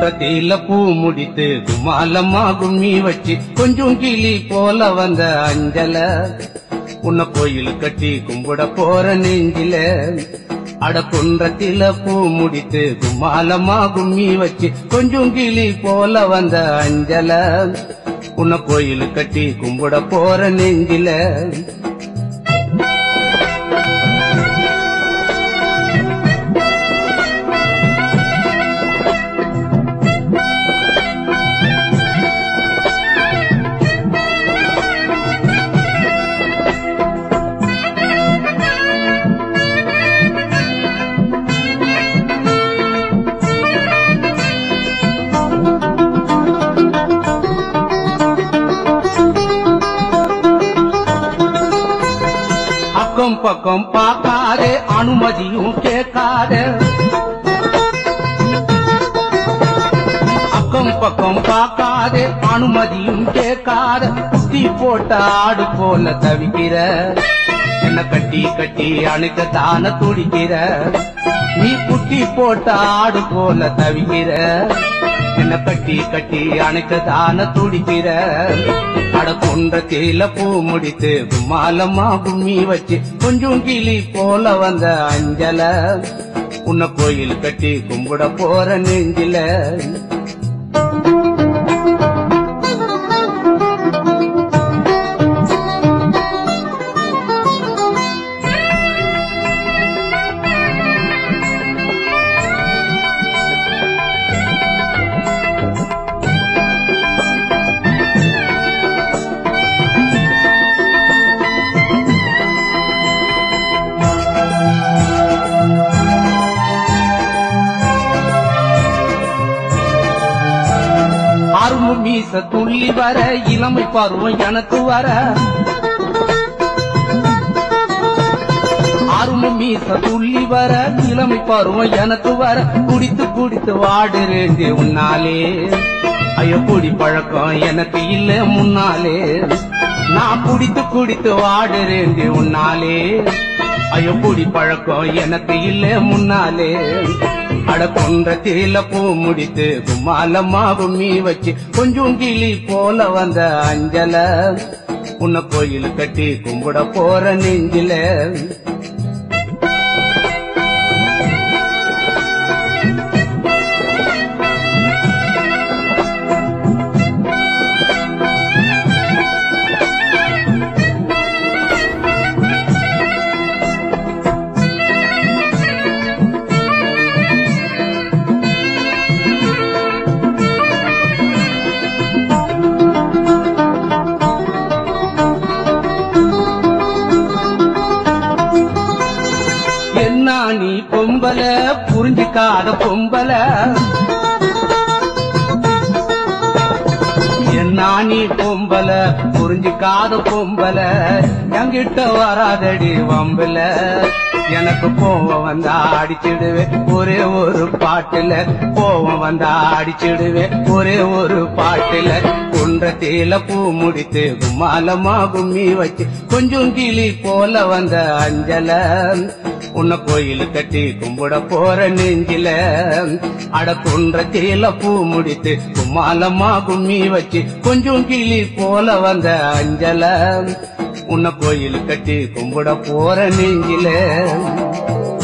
குன்றத்தில பூ முடித்து குமாலம்மா கும்மி வச்சு கொஞ்சம் கிளி போல வந்த அஞ்சல உன்னை கோயில் கட்டி கும்பிட போற நெஞ்சில அட குன்றத்தில பூ முடித்து குமாலம்மா கும்மி வச்சு கொஞ்சம் கிளி போல வந்த அஞ்சல உன்னை கோயில் கட்டி கும்பிட போற நெஞ்சில அக்கம் பக்கம் பார்க்காதே அனுமதியும் கேட்காதே அக்கம் பக்கம் பார்க்காதே அனுமதியும் கேட்காத குத்தி போட்ட ஆடு போல தவிக்கிற என்ன கட்டி கட்டி அணைக்க தான துடிக்கிற நீ குட்டி போட்ட ஆடு போல தவிக்கிற என்ன கட்டி கட்டி அணைக்க தான துடிக்கிற அட குன்றத்தில பூ முடித்து கும்மாலம்மா கும்மி வச்சு கொஞ்சம் கிளி போல வந்த அஞ்சல உன்னை கோயில் கட்டி கும்பிட போற நெஞ்சில அரும்பு மீச துள்ளி வர இளமை பருவம் எனக்கு வர அரும்பு மீச துள்ளி வர இளமை பருவம் எனக்கு வர குடித்து குடித்து வாடுறேன் உன்னாலே ஐயோ குடி பழக்கம் எனக்கு இல்ல முன்னாலே நான் குடித்து குடித்து வாடுறேன் உன்னாலே ஐயோ குடி பழக்கம் எனக்கு இல்ல முன்னாலே அட கொன்றத்தில பூ முடித்து கும்மாலம்மா கும்மி வச்சு கொஞ்சம் கிளி போல வந்த அஞ்சல உன்னை கோயில் கட்டி கும்பிட போற நெஞ்சில என்ன நீ பொம்பல புரிஞ்சுக்காத பொம்பல என்ன நீ பொம்பல புரிஞ்சுக்காத பொம்பல என்கிட்ட வராதடி வம்பல எனக்கு கோவம் வந்தா அடிச்சிடுவேன் ஒரே ஒரு பாட்டுல கோவம் வந்தா அடிச்சிடுவேன் ஒரே ஒரு பாட்டுல குன்றத்தில பூ முடித்து கும்மாலமா கும்மி வச்சு கொஞ்சம் கிளி போல வந்த அஞ்சல உன்னை கோயில் கட்டி கும்பிட போற நெஞ்சில அட குன்றத்தில பூ முடித்து கும்மாலமா கும்மி வச்சு கொஞ்சம் கிளி போல வந்த அஞ்சல உன்னை கோயில் கட்டி கும்பிட போற நெஞ்சில